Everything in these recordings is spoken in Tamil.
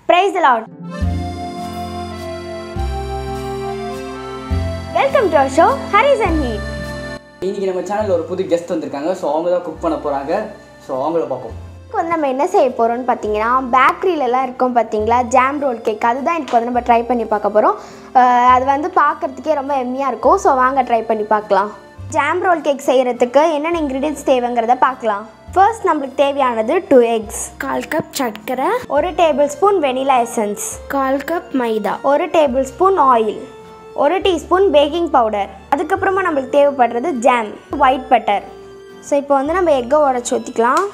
பிரைஸ் லாட் welcome to show Harris and heat இன்னைக்கு நம்ம சேனலில் ஒரு புது கெஸ்ட் வந்திருக்காங்க ஸோ அவங்க தான் குக் பண்ண போகிறாங்க ஸோ அவங்கள பார்ப்போம் இப்போ வந்து நம்ம என்ன செய்ய போகிறோம்னு பார்த்தீங்கன்னா பேக்கரியிலலாம் இருக்கும் பார்த்தீங்களா ஜாம் ரோல் கேக் அதுதான் இப்போ வந்து நம்ம ட்ரை பண்ணி பார்க்க போகிறோம் அது வந்து பார்க்குறதுக்கே ரொம்ப எம்மியாக இருக்கும் ஸோ வாங்க ட்ரை பண்ணி பார்க்கலாம் ஜாம் ரோல் கேக் செய்கிறதுக்கு என்னென்ன இன்க்ரீடியன்ஸ் தேவைங்கிறத பார்க்கலாம் ஃபர்ஸ்ட் நம்மளுக்கு தேவையானது டூ எக்ஸ் கால் கப் சர்க்கரை ஒரு டேபிள் ஸ்பூன் வெனிலா எசன்ஸ் கால் கப் மைதா ஒரு டேபிள் ஸ்பூன் ஆயில் ஒரு டீஸ்பூன் பேக்கிங் பவுடர் அதுக்கப்புறமா நம்மளுக்கு தேவைப்படுறது ஜாம் ஒயிட் பட்டர் ஸோ இப்போ வந்து நம்ம எக்கை உடச்சி ஊற்றிக்கலாம்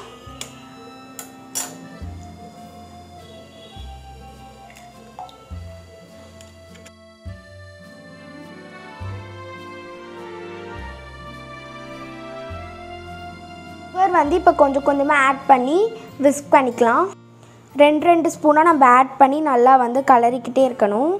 சுகர் வந்து இப்போ கொஞ்சம் கொஞ்சமாக ஆட் பண்ணி விஸ்க் பண்ணிக்கலாம் ரெண்டு ரெண்டு ஸ்பூனாக நம்ம ஆட் பண்ணி நல்லா வந்து கலரிக்கிட்டே இருக்கணும்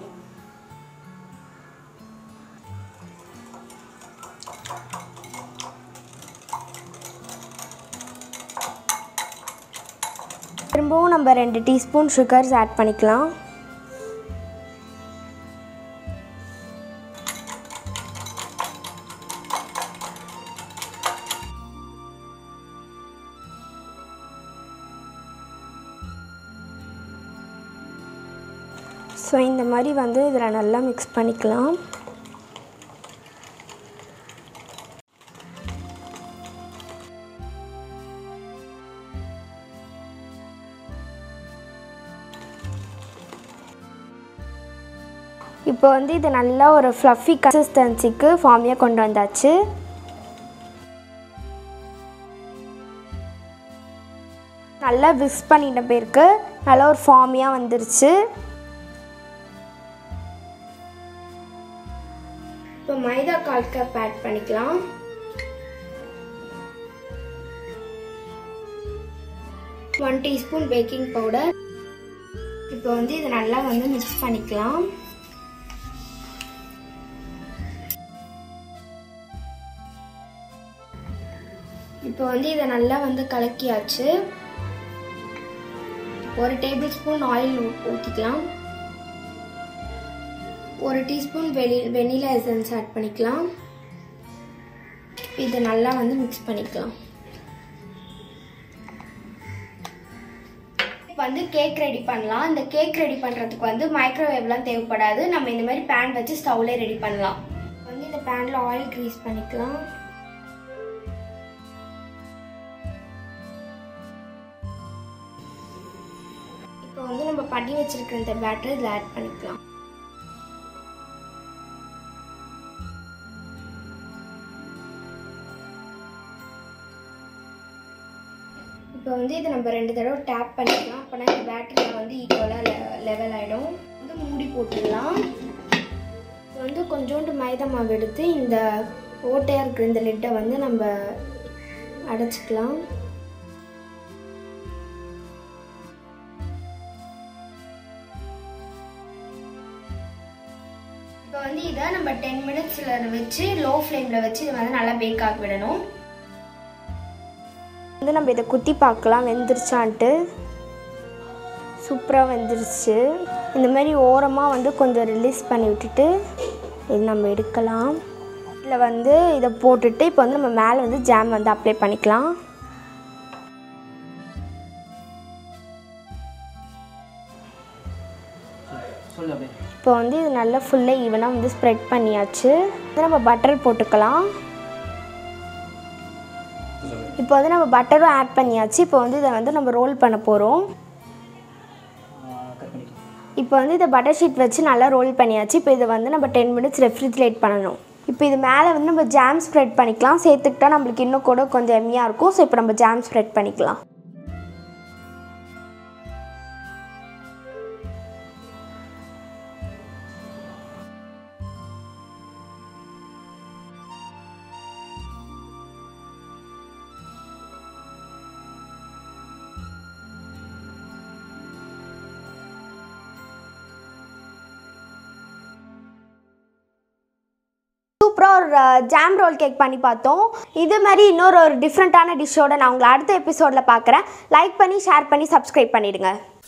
திரும்பவும் நம்ம ரெண்டு டீஸ்பூன் சுகர்ஸ் ஆட் பண்ணிக்கலாம் ஸோ இந்த மாதிரி வந்து இதில் நல்லா மிக்ஸ் பண்ணிக்கலாம் இப்போ வந்து இது நல்லா ஒரு ஃப்ளஃபி கன்சிஸ்டன்சிக்கு ஃபார்மியாக கொண்டு வந்தாச்சு நல்லா விக்ஸ் பண்ணிட்ட பேருக்கு நல்லா ஒரு ஃபார்மியாக வந்துருச்சு இப்போ மைதா கால் கப் ஆட் பண்ணிக்கலாம் ஒன் டீஸ்பூன் பேக்கிங் பவுடர் இப்போ வந்து இதை நல்லா வந்து மிக்ஸ் பண்ணிக்கலாம் இப்போ வந்து இதை நல்லா வந்து கலக்கியாச்சு ஒரு டேபிள் ஸ்பூன் ஆயில் ஊற்றிக்கலாம் ஒரு டீஸ்பூன் வெனி வெனிலா எசன்ஸ் ஆட் பண்ணிக்கலாம் இதை நல்லா வந்து மிக்ஸ் பண்ணிக்கலாம் இப்போ வந்து கேக் ரெடி பண்ணலாம் இந்த கேக் ரெடி பண்ணுறதுக்கு வந்து மைக்ரோவேவ்லாம் தேவைப்படாது நம்ம இந்த மாதிரி பேன் வச்சு ஸ்டவ்லேயே ரெடி பண்ணலாம் வந்து இந்த பேனில் ஆயில் க்ரீஸ் பண்ணிக்கலாம் இப்போ வந்து நம்ம பண்ணி வச்சிருக்கிற இந்த பேட்டர் இதில் ஆட் பண்ணிக்கலாம் இப்போ வந்து இதை நம்ம ரெண்டு தடவை டேப் பண்ணிக்கலாம் அப்போனா இந்த பேட்டரியில் வந்து ஈக்குவலாக லெவல் ஆகிடும் வந்து மூடி போட்டுடலாம் இப்போ வந்து கொஞ்சோண்டு மைதா மாவு எடுத்து இந்த ஓட்டையாக இருக்கிற இந்த லிட்டை வந்து நம்ம அடைச்சிக்கலாம் இப்போ வந்து இதை நம்ம டென் மினிட்ஸில் வச்சு லோ ஃப்ளேமில் வச்சு இதை வந்து நல்லா பேக் ஆகி விடணும் வந்து நம்ம இதை குத்தி பார்க்கலாம் வெந்துருச்சான்ட்டு சூப்பராக வெந்துருச்சு இந்த மாதிரி ஓரமாக வந்து கொஞ்சம் ரிலீஸ் பண்ணி விட்டுட்டு இது நம்ம எடுக்கலாம் இதில் வந்து இதை போட்டுட்டு இப்போ வந்து நம்ம மேலே வந்து ஜாம் வந்து அப்ளை பண்ணிக்கலாம் சொல்லு அப்படியே இப்போ வந்து இது நல்லா ஃபுல்லாக ஈவனாக வந்து ஸ்ப்ரெட் பண்ணியாச்சு இது நம்ம பட்டர் போட்டுக்கலாம் இப்போ வந்து நம்ம பட்டரும் ஆட் பண்ணியாச்சு இப்போ வந்து இதை வந்து நம்ம ரோல் பண்ண போகிறோம் கட் பண்ணிக்கலாம் இப்போ வந்து இதை பட்டர் ஷீட் வச்சு நல்லா ரோல் பண்ணியாச்சு இப்போ இதை வந்து நம்ம டென் மினிட்ஸ் ரெஃப்ரிஜிரேட் பண்ணணும் இப்போ இது மேலே வந்து நம்ம ஜாம் ஸ்ப்ரெட் பண்ணிக்கலாம் சேர்த்துக்கிட்டா நம்மளுக்கு இன்னும் கூட கொஞ்சம் எம்மியாக இருக்கும் ஸோ இப்போ நம்ம ஜாம் ஸ்ப்ரெட் பண்ணிக்கலாம் சூப்பராக ஒரு ஜாம் ரோல் கேக் பண்ணி பார்த்தோம் இது மாதிரி இன்னொரு ஒரு டிஃப்ரெண்ட்டான டிஷ்ஷோட நான் உங்களை அடுத்த எபிசோடில் பார்க்குறேன் லைக் பண்ணி ஷேர் பண்ணி சப்ஸ்கிரைப் பண்ணிடுங்க